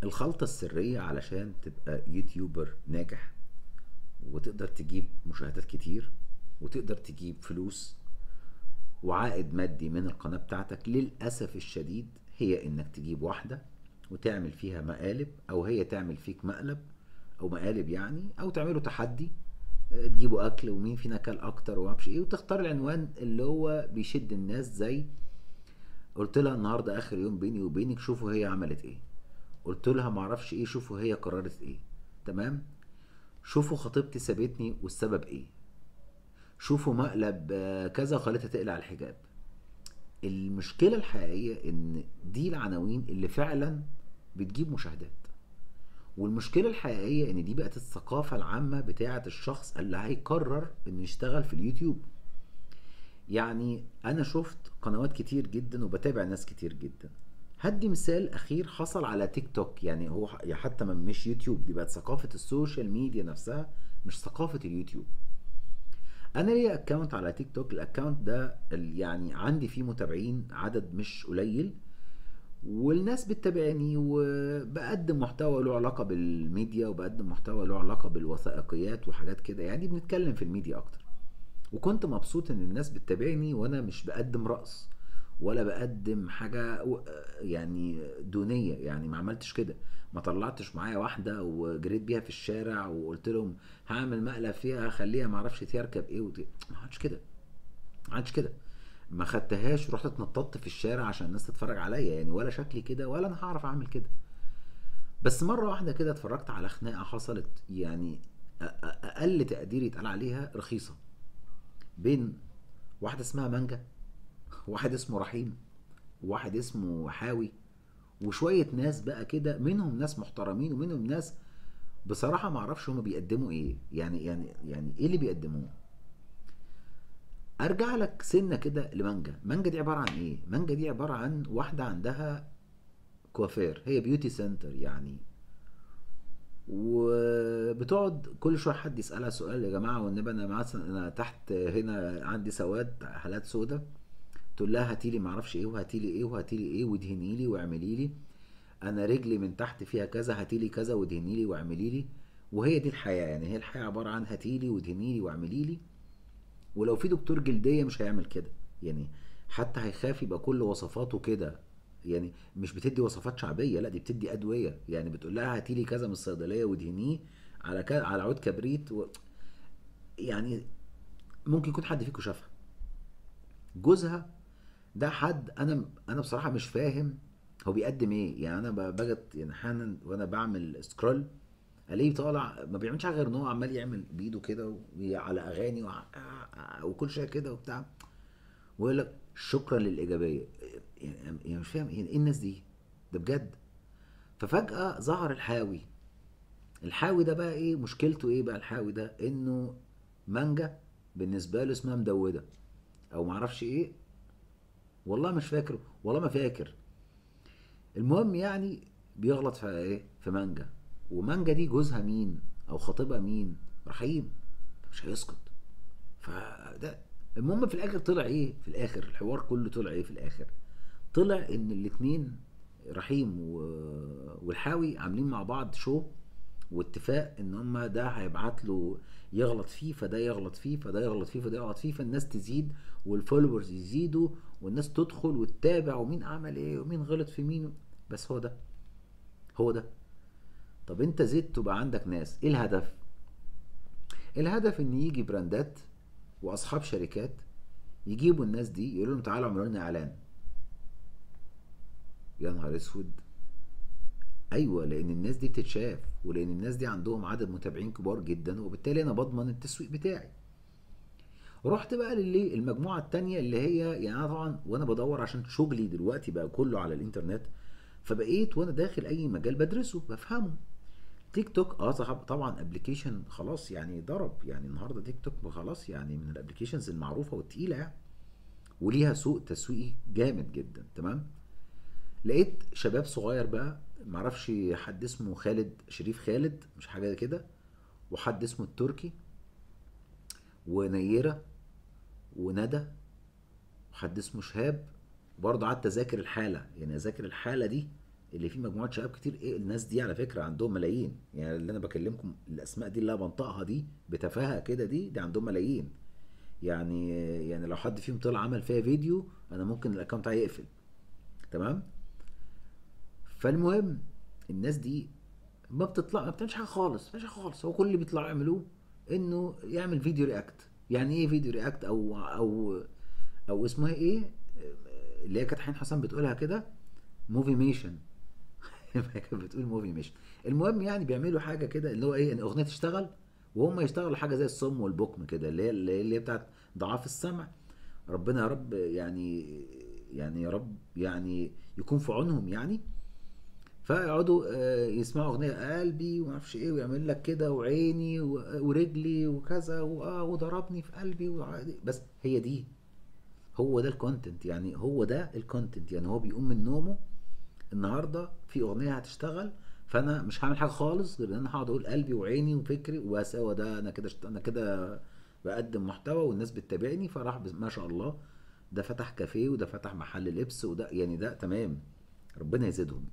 الخلطة السرية علشان تبقى يوتيوبر ناجح وتقدر تجيب مشاهدات كتير وتقدر تجيب فلوس وعائد مادي من القناة بتاعتك للأسف الشديد هي إنك تجيب واحدة وتعمل فيها مقالب أو هي تعمل فيك مقلب أو مقالب يعني أو تعملوا تحدي آه، تجيبوا أكل ومين فينا كل أكتر ومعرفش إيه وتختار العنوان اللي هو بيشد الناس زي قلت لها النهارده آخر يوم بيني وبينك شوفوا هي عملت إيه قلت لها معرفش إيه شوفوا هي قررت إيه تمام شوفوا خطيبتي سابتني والسبب إيه شوفوا مقلب آه، كذا وخلتها تقلع الحجاب المشكلة الحقيقية ان دي العناوين اللي فعلا بتجيب مشاهدات والمشكلة الحقيقية ان دي بقت الثقافة العامة بتاعة الشخص اللي هيقرر انه يشتغل في اليوتيوب يعني انا شفت قنوات كتير جدا وبتابع ناس كتير جدا هدي مثال اخير حصل على تيك توك يعني هو حتى ما- مش يوتيوب دي بقت ثقافة السوشيال ميديا نفسها مش ثقافة اليوتيوب انا ليا اكونت على تيك توك الاكونت ده ال- يعني عندي فيه متابعين عدد مش قليل والناس بتتابعني وبقدم محتوى له علاقة بالميديا وبقدم محتوى له علاقة بالوثائقيات وحاجات كده يعني بنتكلم في الميديا اكتر وكنت مبسوط ان الناس بتتابعني وانا مش بقدم رقص ولا بقدم حاجة و- يعني دونية يعني ما عملتش كده ما طلعتش معايا واحدة وجريت بيها في الشارع وقلت لهم هعمل مقلب فيها خليها ما اعرفش تركب ايه وت... ما عملتش كده ما عملتش كده ما خدتهاش ورحت اتنططت في الشارع عشان الناس تتفرج عليا يعني ولا شكلي كده ولا انا هعرف اعمل كده بس مرة واحدة كده اتفرجت على خناقة حصلت يعني أ- أ- اقل تقدير يتقال عليها رخيصة بين واحدة اسمها مانجا واحد اسمه رحيم وواحد اسمه حاوي وشوية ناس بقى كده منهم ناس محترمين ومنهم ناس بصراحة ما اعرفش هما بيقدموا ايه يعني يعني يعني ايه اللي بيقدموه ارجع لك سنة كده لمانجا مانجا دي عبارة عن ايه مانجا دي عبارة عن واحدة عندها كوافير هي بيوتي سنتر يعني وبتقعد كل شويه حد يسالها سؤال يا جماعه والنبي انا مثلا انا تحت هنا عندي سواد حالات سودة تقول لها هاتي لي معرفش ايه وهاتي لي ايه وهاتي لي ايه وادهني لي واعملي لي انا رجلي من تحت فيها كذا هاتي لي كذا وادهني لي واعملي لي وهي دي الحياه يعني هي الحياه عباره عن هاتي لي وادهني لي واعملي لي ولو في دكتور جلديه مش هيعمل كده يعني حتى هيخاف يبقى كل وصفاته كده يعني مش بتدي وصفات شعبيه لا دي بتدي ادويه يعني بتقول لها هاتي لي كذا من الصيدليه وادهنيه على ك... على عود كبريت و... يعني ممكن يكون حد فيكم شافها جوزها ده حد انا انا بصراحه مش فاهم هو بيقدم ايه يعني انا ب- بجد يعني احيانا وانا بعمل سكرول الاقيه طالع ما بيعملش حاجه غير ان هو عمال يعمل بايده كده وعلى اغاني وع- وكل شويه كده وبتاع ويقول لك شكرا للايجابيه يعني يعني مش فاهم يعني ايه الناس دي ده بجد ففجاه ظهر الحاوي الحاوي ده بقى ايه مشكلته ايه بقى الحاوي ده انه مانجا بالنسبه له اسمها مدوده او معرفش ايه والله مش فاكر والله ما فاكر المهم يعني بيغلط في ايه في مانجا ومانجا دي جوزها مين او خطيبها مين رحيم مش هيسكت فده المهم في الاخر طلع ايه في الاخر الحوار كله طلع ايه في الاخر طلع ان الاتنين رحيم و... والحاوي عاملين مع بعض شو واتفاق ان هما ده هيبعت له يغلط فيه فده يغلط فيه فده يغلط فيه فده يغلط فيه فالناس تزيد والفولورز يزيدوا والناس تدخل وتتابع ومين عمل ايه ومين غلط في مين بس هو ده هو ده طب انت زدت وبقى عندك ناس ايه الهدف الهدف ان يجي براندات واصحاب شركات يجيبوا الناس دي يقولوا لهم تعالوا اعملوا لنا اعلان يا نهار اسود ايوه لان الناس دي بتتشاف ولان الناس دي عندهم عدد متابعين كبار جدا وبالتالي انا بضمن التسويق بتاعي رحت بقى للي المجموعه التانية اللي هي يعني انا طبعا وانا بدور عشان شغلي دلوقتي بقى كله على الانترنت فبقيت وانا داخل اي مجال بدرسه بفهمه تيك توك اه طبعا طبعا ابلكيشن خلاص يعني ضرب يعني النهارده تيك توك خلاص يعني من الابلكيشنز المعروفه والتقيله يعني وليها سوق تسويقي جامد جدا تمام لقيت شباب صغير بقى معرفش حد اسمه خالد شريف خالد مش حاجه كده وحد اسمه التركي ونيره وندى وحد اسمه شهاب برضه قعدت اذاكر الحاله يعني اذاكر الحاله دي اللي فيه مجموعه شباب كتير ايه الناس دي على فكره عندهم ملايين يعني اللي انا بكلمكم الاسماء دي اللي انا بنطقها دي بتفاهه كده دي دي عندهم ملايين يعني يعني لو حد فيهم طلع عمل فيها فيديو انا ممكن الاكونت بتاعي يقفل تمام فالمهم الناس دي ما بتطلع ما بتعملش حاجه خالص ما بتعملش حاجه خالص هو كل اللي بيطلعوا يعملوه انه يعمل فيديو رياكت يعني ايه فيديو رياكت او او او اسمها ايه اللي هي كانت حين حسام بتقولها كده موفي ميشن كانت بتقول موفي ميشن المهم يعني بيعملوا حاجه كده اللي هو ايه ان اغنيه تشتغل وهم يشتغلوا حاجه زي الصم والبكم كده اللي هي اللي هي بتاعت ضعاف السمع ربنا يا رب يعني يعني يا رب يعني يكون في عونهم يعني فيقعدوا آه، يسمعوا اغنيه قلبي وما اعرفش ايه ويعمل لك كده وعيني و- ورجلي وكذا واه وضربني في قلبي وعادي. بس هي دي هو ده الكونتنت يعني هو ده الكونتنت يعني هو بيقوم من نومه النهارده في اغنيه هتشتغل فانا مش هعمل حاجه خالص غير ان انا هقعد اقول قلبي وعيني وفكري وبس هو ده انا كده انا كده بقدم محتوى والناس بتتابعني فراح بس- ما شاء الله ده فتح كافيه وده فتح محل لبس وده يعني ده تمام ربنا يزيدهم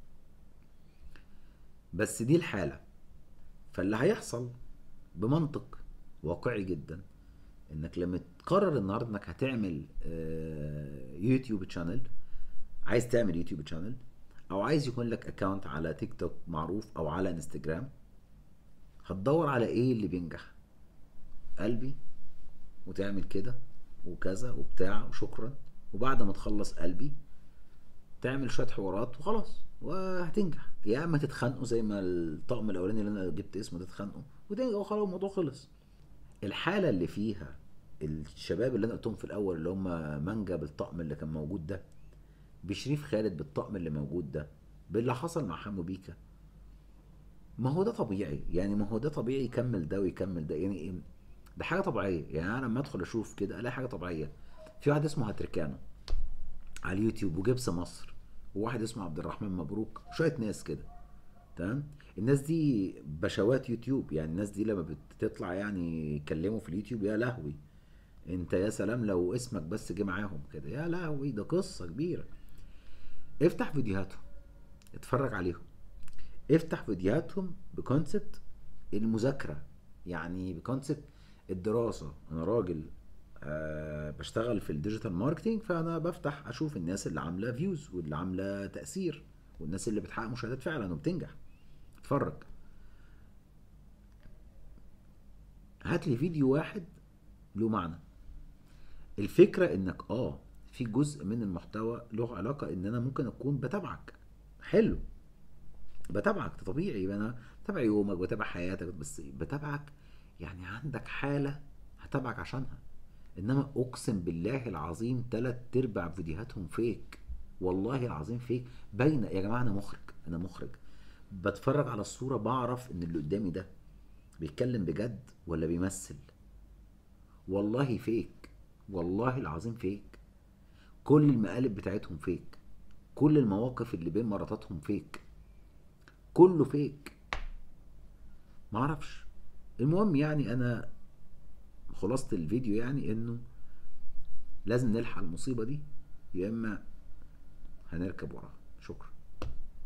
بس دي الحالة فاللي هيحصل بمنطق واقعي جدا انك لما تقرر النهارده انك هتعمل آه، يوتيوب شانل عايز تعمل يوتيوب شانل او عايز يكون لك اكونت على تيك توك معروف او على انستجرام هتدور على ايه اللي بينجح قلبي وتعمل كده وكذا وبتاع وشكرا وبعد ما تخلص قلبي تعمل شويه حوارات وخلاص وهتنجح يا اما تتخانقوا زي ما الطقم الاولاني اللي انا جبت اسمه ده تتخانقوا وتنجح وخلاص الموضوع خلص الحاله اللي فيها الشباب اللي انا قلتهم في الاول اللي هم مانجا بالطقم اللي كان موجود ده بشريف خالد بالطقم اللي موجود ده باللي حصل مع حمو بيكا ما هو ده طبيعي يعني ما هو ده طبيعي يكمل ده ويكمل ده يعني إيه؟ ده حاجه طبيعيه يعني انا لما ادخل اشوف كده الاقي حاجه طبيعيه في واحد اسمه هاتريكانو على اليوتيوب وجبس مصر وواحد اسمه عبد الرحمن مبروك شويه ناس كده تمام الناس دي بشوات يوتيوب يعني الناس دي لما بتطلع يعني يتكلموا في اليوتيوب يا لهوي انت يا سلام لو اسمك بس جه معاهم كده يا لهوي ده قصه كبيره افتح فيديوهاتهم اتفرج عليهم افتح فيديوهاتهم بكونسبت المذاكره يعني بكونسبت الدراسه انا راجل آه بشتغل في الديجيتال ماركتينج فانا بفتح اشوف الناس اللي عامله فيوز واللي عامله تاثير والناس اللي بتحقق مشاهدات فعلا وبتنجح اتفرج هات لي فيديو واحد له معنى الفكره انك اه في جزء من المحتوى له علاقه ان انا ممكن اكون بتابعك حلو بتابعك ده طبيعي يبقى انا بتابع يومك بتابع حياتك بس بتابعك يعني عندك حاله هتابعك عشانها انما اقسم بالله العظيم تلات ارباع فيديوهاتهم فيك والله العظيم فيك باينه يا جماعه انا مخرج انا مخرج بتفرج على الصوره بعرف ان اللي قدامي ده بيتكلم بجد ولا بيمثل والله فيك والله العظيم فيك كل المقالب بتاعتهم فيك كل المواقف اللي بين مراتاتهم فيك كله فيك معرفش المهم يعني انا خلاصة الفيديو يعني انه لازم نلحق المصيبة دي يا اما هنركب وراها شكرا